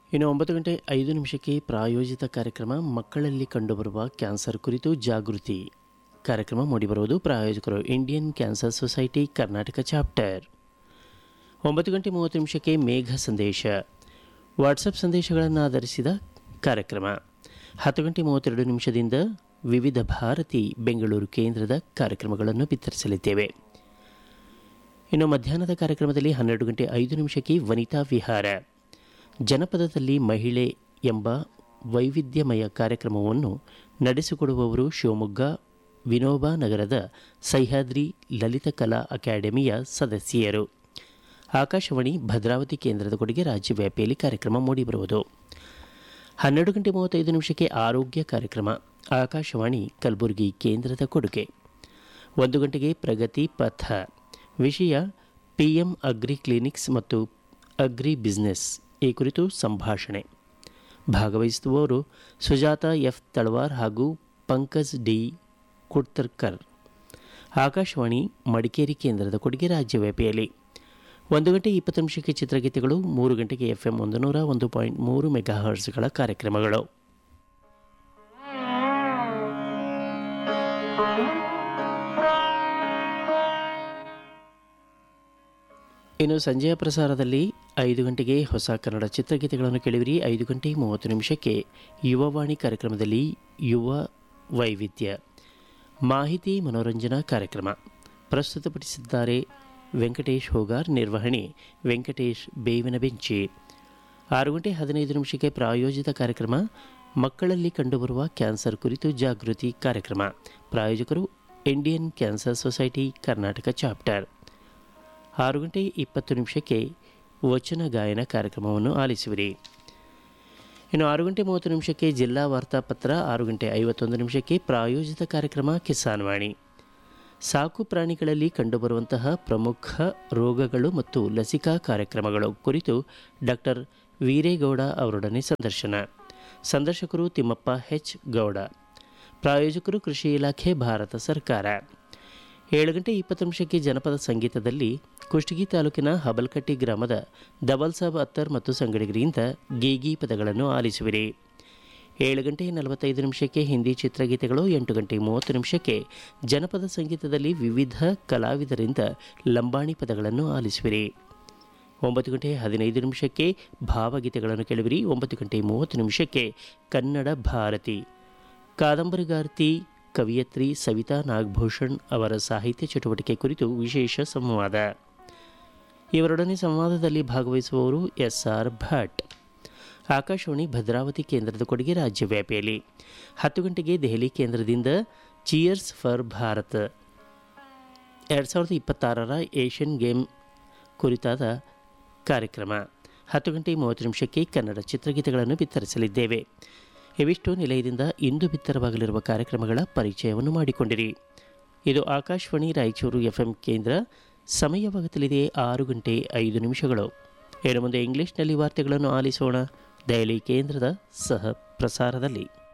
ಇನ್ನು ಒಂಬತ್ತು ಗಂಟೆ ಐದು ನಿಮಿಷಕ್ಕೆ ಪ್ರಾಯೋಜಿತ ಕಾರ್ಯಕ್ರಮ ಮಕ್ಕಳಲ್ಲಿ ಕಂಡುಬರುವ ಕ್ಯಾನ್ಸರ್ ಕುರಿತು ಜಾಗೃತಿ ಕಾರ್ಯಕ್ರಮ ಮೂಡಿಬರುವುದು ಪ್ರಾಯೋಜಕರು Indian cancer society Karnataka chapter ಒಂಬತ್ತು ಗಂಟೆ ಮೂವತ್ತು ನಿಮಿಷಕ್ಕೆ ಮೇಘ ಸಂದೇಶ ವಾಟ್ಸಪ್ ಸಂದೇಶಗಳನ್ನು ಆಧರಿಸಿದ ಕಾರ್ಯಕ್ರಮ ಹತ್ತು ಗಂಟೆ ಮೂವತ್ತೆರಡು ನಿಮಿಷದಿಂದ ವಿವಿಧ ಭಾರತಿ ಬೆಂಗಳೂರು ಕೇಂದ್ರದ ಕಾರ್ಯಕ್ರಮಗಳನ್ನು ಬಿತ್ತರಿಸಲಿದ್ದೇವೆ ಇನ್ನು ಮಧ್ಯಾಹ್ನದ ಕಾರ್ಯಕ್ರಮದಲ್ಲಿ ಹನ್ನೆರಡು ಗಂಟೆ ಐದು ನಿಮಿಷಕ್ಕೆ ವನಿತಾ ವಿಹಾರ ಜನಪದದಲ್ಲಿ ಮಹಿಳೆ ಎಂಬ ವೈವಿಧ್ಯಮಯ ಕಾರ್ಯಕ್ರಮವನ್ನು ನಡೆಸಿಕೊಡುವವರು ಶಿವಮೊಗ್ಗ ವಿನೋಬಾ ನಗರದ ಸಹ್ಯಾದ್ರಿ ಲಲಿತ ಕಲಾ ಅಕಾಡೆಮಿಯ ಸದಸ್ಯರು ಆಕಾಶವಾಣಿ ಭದ್ರಾವತಿ ಕೇಂದ್ರದ ಕೊಡುಗೆ ರಾಜ್ಯವ್ಯಾಪಿಯಲ್ಲಿ ಕಾರ್ಯಕ್ರಮ ಮೂಡಿಬರುವುದು ಹನ್ನೆರಡು ಗಂಟೆ ಮೂವತ್ತೈದು ನಿಮಿಷಕ್ಕೆ ಆರೋಗ್ಯ ಕಾರ್ಯಕ್ರಮ ಆಕಾಶವಾಣಿ ಕಲಬುರಗಿ ಕೇಂದ್ರದ ಕೊಡುಗೆ ಒಂದು ಗಂಟೆಗೆ ಪ್ರಗತಿ ಪಥ ವಿಷಯ ಪಿ ಎಂ ಅಗ್ರಿ ಕ್ಲಿನಿಕ್ಸ್ ಮತ್ತು ಅಗ್ರಿ ಬಿಸ್ನೆಸ್ ಈ ಕುರಿತು ಸಂಭಾಷಣೆ ಭಾಗವಹಿಸುವವರು ಸುಜಾತ ಎಫ್ ತಳವಾರ್ ಹಾಗೂ ಪಂಕಜ್ ಡಿ ಕುಡ್ತರ್ಕರ್ ಆಕಾಶವಾಣಿ ಮಡಿಕೇರಿ ಕೇಂದ್ರದ ಕೊಡುಗೆ ರಾಜ್ಯವ್ಯಾಪಿಯಲ್ಲಿ ಒಂದು ಗಂಟೆ ಇಪ್ಪತ್ತು ನಿಮಿಷಕ್ಕೆ ಚಿತ್ರಗೀತೆಗಳು ಮೂರು ಗಂಟೆಗೆ ಎಫ್ ಎಂ ಒಂದು ನೂರ ಒಂದು ಪಾಯಿಂಟ್ ಮೂರು ಮೆಗಾ ಹರ್ಸ್ಗಳ ಕಾರ್ಯಕ್ರಮಗಳು ಇನ್ನು ಸಂಜೆಯ ಪ್ರಸಾರದಲ್ಲಿ ಐದು ಗಂಟೆಗೆ ಹೊಸ ಕನ್ನಡ ಚಿತ್ರಗೀತೆಗಳನ್ನು ಕೇಳಿವಿರಿ ಐದು ಗಂಟೆ ಮೂವತ್ತು ನಿಮಿಷಕ್ಕೆ ಯುವವಾಣಿ ಕಾರ್ಯಕ್ರಮದಲ್ಲಿ ಯುವ ವೈವಿಧ್ಯ ಮಾಹಿತಿ ಮನೋರಂಜನಾ ಕಾರ್ಯಕ್ರಮ ಪ್ರಸ್ತುತಪಡಿಸಿದ್ದಾರೆ ವೆಂಕಟೇಶ್ ಹೋಗಾರ್ ನಿರ್ವಹಣೆ ವೆಂಕಟೇಶ್ ಬೇವಿನ ಬೆಂಚಿ ಆರು ಗಂಟೆ ಹದಿನೈದು ನಿಮಿಷಕ್ಕೆ ಪ್ರಾಯೋಜಿತ ಕಾರ್ಯಕ್ರಮ ಮಕ್ಕಳಲ್ಲಿ ಕಂಡುಬರುವ ಕ್ಯಾನ್ಸರ್ ಕುರಿತು ಜಾಗೃತಿ ಕಾರ್ಯಕ್ರಮ ಪ್ರಾಯೋಜಕರು Indian cancer society Karnataka chapter ಆರು ಗಂಟೆ ಇಪ್ಪತ್ತು ನಿಮಿಷಕ್ಕೆ ವಚನ ಗಾಯನ ಕಾರ್ಯಕ್ರಮವನ್ನು ಆಲಿಸುವಿರಿ ಇನ್ನು ಆರು ಗಂಟೆ ಮೂವತ್ತು ನಿಮಿಷಕ್ಕೆ ಜಿಲ್ಲಾ ವಾರ್ತಾಪತ್ರ ಆರು ಗಂಟೆ ಐವತ್ತೊಂದು ನಿಮಿಷಕ್ಕೆ ಪ್ರಾಯೋಜಿತ ಕಾರ್ಯಕ್ರಮ ಕಿಸಾನ್ ವಾಣಿ ಸಾಕು ಪ್ರಾಣಿಗಳಲ್ಲಿ ಕಂಡುಬರುವಂತಹ ಪ್ರಮುಖ ರೋಗಗಳು ಮತ್ತು ಲಸಿಕಾ ಕಾರ್ಯಕ್ರಮಗಳು ಕುರಿತು ಡಾಕ್ಟರ್ ವೀರೇಗೌಡ ಅವರೊಡನೆ ಸಂದರ್ಶನ ಸಂದರ್ಶಕರು ತಿಮ್ಮಪ್ಪ ಹೆಚ್ ಗೌಡ ಪ್ರಾಯೋಜಕರು ಕೃಷಿ ಇಲಾಖೆ ಭಾರತ ಸರ್ಕಾರ ಏಳು ಗಂಟೆ ಇಪ್ಪತ್ತು ನಿಮಿಷಕ್ಕೆ ಜನಪದ ಸಂಗೀತದಲ್ಲಿ ಕುಷ್ಟಗಿ ತಾಲೂಕಿನ ಹಬಲ್ಕಟ್ಟಿ ಗ್ರಾಮದ ದಬಲ್ಸಾಬ್ ಅತ್ತರ್ ಮತ್ತು ಸಂಗಡಿಗರಿಂದ ಗೀಗಿ ಪದಗಳನ್ನು ಆಲಿಸುವಿರಿ ಏಳು ಗಂಟೆ ನಲವತ್ತೈದು ನಿಮಿಷಕ್ಕೆ ಹಿಂದಿ ಚಿತ್ರಗೀತೆಗಳು ಎಂಟು ಗಂಟೆ ಮೂವತ್ತು ನಿಮಿಷಕ್ಕೆ ಜನಪದ ಸಂಗೀತದಲ್ಲಿ ವಿವಿಧ ಕಲಾವಿದರಿಂದ ಲಂಬಾಣಿ ಪದಗಳನ್ನು ಆಲಿಸುವಿರಿ ಒಂಬತ್ತು ಗಂಟೆ ಹದಿನೈದು ನಿಮಿಷಕ್ಕೆ ಭಾವಗೀತೆಗಳನ್ನು ಕೇಳುವಿರಿ ಒಂಬತ್ತು ಗಂಟೆ ಮೂವತ್ತು ನಿಮಿಷಕ್ಕೆ ಕನ್ನಡ ಭಾರತಿ ಕಾದಂಬರಿಗಾರ್ತಿ ಕವಿಯತ್ರಿ ಸವಿತಾ ನಾಗಭೂಷಣ್ ಅವರ ಸಾಹಿತ್ಯ ಚಟುವಟಿಕೆ ಕುರಿತು ವಿಶೇಷ ಸಂವಾದ ಇವರೊಡನೆ ಸಂವಾದದಲ್ಲಿ ಭಾಗವಹಿಸುವವರು ಎಸ್ ಆರ್ ಭಟ್ ಆಕಾಶವಾಣಿ ಭದ್ರಾವತಿ ಕೇಂದ್ರದ ಕೊಡುಗೆ ರಾಜ್ಯವ್ಯಾಪಿಯಲ್ಲಿ ಹತ್ತು ಗಂಟೆಗೆ ದೆಹಲಿ ಕೇಂದ್ರದಿಂದ ಚಿಯರ್ಸ್ ಫಾರ್ ಭಾರತ್ ಎರಡು ಸಾವಿರದ ಇಪ್ಪತ್ತಾರರ ಏಷ್ಯನ್ ಗೇಮ್ ಕುರಿತಾದ ಕಾರ್ಯಕ್ರಮ ಹತ್ತು ಗಂಟೆ ಮೂವತ್ತು ನಿಮಿಷಕ್ಕೆ ಕನ್ನಡ ಚಿತ್ರಗೀತೆಗಳನ್ನು ಬಿತ್ತರಿಸಲಿದ್ದೇವೆ ಇವಿಷ್ಟು ನಿಲಯದಿಂದ ಇಂದು ಬಿತ್ತರವಾಗಲಿರುವ ಕಾರ್ಯಕ್ರಮಗಳ ಪರಿಚಯವನ್ನು ಮಾಡಿಕೊಂಡಿರಿ ಇದು ಆಕಾಶವಾಣಿ ರಾಯಚೂರು ಎಫ್ಎಂ ಕೇಂದ್ರ ಸಮಯವಾಗುತ್ತಲಿದೆ ಆರು ಗಂಟೆ ಐದು ನಿಮಿಷಗಳು ಏನು ಮುಂದೆ ಇಂಗ್ಲಿಷ್ನಲ್ಲಿ ವಾರ್ತೆಗಳನ್ನು ಆಲಿಸೋಣ ದೆಹಲಿ ಕೇಂದ್ರದ ಸಹ ಪ್ರಸಾರದಲ್ಲಿ